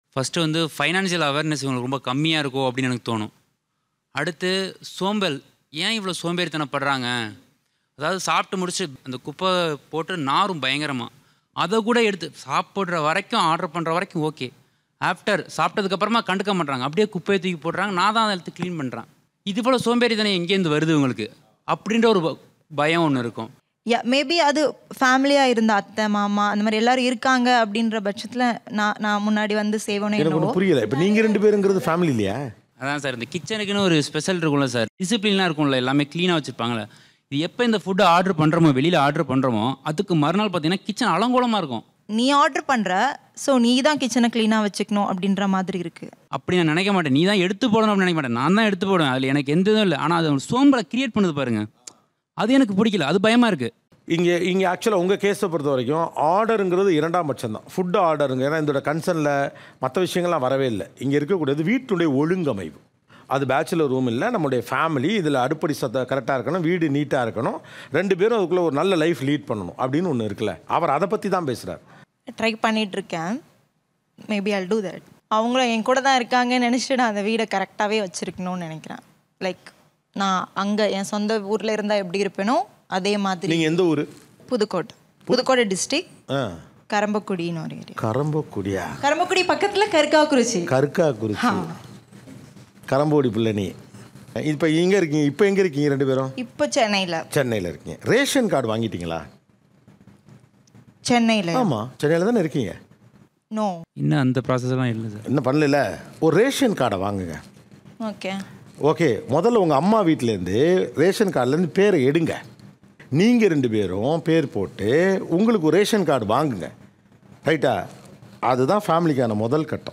first வந்து financial awareness இவங்களுக்கு ரொம்ப கம்மியாக இருக்கும் அப்படின்னு எனக்கு தோணும் அடுத்து சோம்பல் ஏன் இவ்வளோ சோம்பேறித்தனப்படுறாங்க அதாவது சாப்பிட்டு முடிச்சு அந்த குப்பை போட்டு நாரும் பயங்கரமாக அதை கூட எடுத்து சாப்பிட்ற வரைக்கும் ஆர்டர் பண்ணுற வரைக்கும் ஓகே ஆஃப்டர் சாப்பிட்டதுக்கப்புறமா கண்டுக்க மாட்றாங்க அப்படியே குப்பையை தூக்கி போடுறாங்க நான் தான் அதை எடுத்து க்ளீன் பண்ணுறேன் இது போல் சோம்பேறித்தனம் எங்கேருந்து வருது உங்களுக்கு அப்படின்ற ஒரு ப- பயம் ஒன்று இருக்கும் யா மேபி அது ஃபேமிலியாக இருந்த அத்தை மாமா அந்த மாதிரி எல்லாரும் இருக்காங்க அப்படின்ற பட்சத்தில் நான் நான் முன்னாடி வந்து செய்வனே எனக்கு என்னவோ ஒன்றும் புரியல இப்போ நீங்கள் ரெண்டு பேருங்கிறது ஃபேமிலி இல்லையா அதான் சார் இந்த கிச்சனுக்குன்னு ஒரு ஸ்பெஷல் இருக்கும்ல சார் டிசிப்ளின்லாம் இருக்கும்ல எல்லாமே க்ளீனாக வச்சுருப்பாங்களே இது எப்போ இந்த ஃபுட்டை ஆர்டர் பண்ணுறோமோ வெளியில் ஆர்டர் பண்ணுறோமோ அதுக்கு மறுநாள் பார்த்தீங்கன்னா கிச்சன் அலங்கோலமாக இருக்கும் நீ ஆர்டர் பண்ணுற ஸோ நீ தான் கிச்சனை க்ளீனாக வச்சுக்கணும் அப்படின்ற மாதிரி இருக்குது அப்படி நான் நினைக்க மாட்டேன் நீ தான் எடுத்து போடணும் அப்படின்னு நினைக்க மாட்டேன் நான் தான் எடுத்து போடுவேன் அதில் எனக்கு எந்த இதுவும் இல்லை ஆனால் அது ஒரு சோம்பலை கிரியேட் பண்ணுது பாருங்க அது எனக்கு பிடிக்கல அது பயமாக இருக்குது இங்கே இங்கே ஆக்சுவலாக உங்கள் கேஸை பொறுத்த வரைக்கும் ஆர்டருங்கிறது இரண்டாம் பட்சம் தான் ஃபுட்டு ஆர்டருங்க ஏன்னா இதோட கன்சர்னில் மற்ற விஷயங்கள்லாம் வரவே இல்லை இங்கே இருக்கக்கூடியது வீட்டுடைய ஒழுங்கமைவு அது பேச்சுலர் ரூம் இல்லை நம்மளுடைய ஃபேமிலி இதில் அடுப்படி சத்த கரெக்டாக இருக்கணும் வீடு நீட்டாக இருக்கணும் ரெண்டு பேரும் அதுக்குள்ளே ஒரு நல்ல லைஃப் லீட் பண்ணணும் அப்படின்னு ஒன்று இருக்குல்ல அவர் அதை பற்றி தான் பேசுகிறார் ட்ரை பண்ணிட்டு இருக்கேன் மேபி I'll do that அவங்களும் என் கூட தான் இருக்காங்கன்னு நினச்சிட்டு நான் அந்த வீடை கரெக்டாகவே வச்சுருக்கணும்னு நினைக்கிறேன் லைக் நான் அங்கே என் சொந்த ஊரில் இருந்தால் எப்படி இருப்பேனோ அதே மாதிரி நீங்கள் எந்த ஊர் புதுக்கோட்டை புதுக்கோட்டை டிஸ்ட்ரிக்ட் ஆ கரம்பக்குடின்னு ஒரு ஏரியா கரம்பக்குடியா கரம்பக்குடி பக்கத்தில் கருக்காக்குறிச்சி கருக்கா குறிச்சி கரம்போடி பிள்ளை நீ இப்போ இங்கே இருக்கீங்க இப்போ எங்கே இருக்கீங்க ரெண்டு பேரும் இப்போ சென்னையில் சென்னையில் இருக்கீங்க ரேஷன் கார்டு வாங்கிட்டீங்களா சென்னையில் ஆமாம் சென்னையில் தானே இருக்கீங்க நோ இன்னும் அந்த ப்ராசஸ்லாம் இல்லை சார் இன்னும் பண்ணல ஒரு ரேஷன் கார்டை வாங்குங்க ஓகே ஓகே முதல்ல உங்கள் அம்மா வீட்டிலேருந்து ரேஷன் கார்டுலேருந்து பேரை எடுங்க நீங்கள் ரெண்டு பேரும் பேர் போட்டு உங்களுக்கு ஒரு ரேஷன் கார்டு வாங்குங்க ரைட்டா அதுதான் ஃபேமிலிக்கான முதல் கட்டம்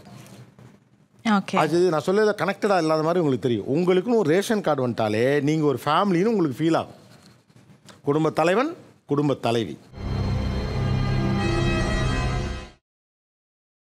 ஓகே அது நான் சொல்லல கனெக்டடாக இல்லாத மாதிரி உங்களுக்கு தெரியும் உங்களுக்குன்னு ஒரு ரேஷன் கார்டு வந்துட்டாலே நீங்கள் ஒரு ஃபேமிலின்னு உங்களுக்கு ஃபீல் ஆகும் குடும்ப தலைவன் குடும்ப தலைவி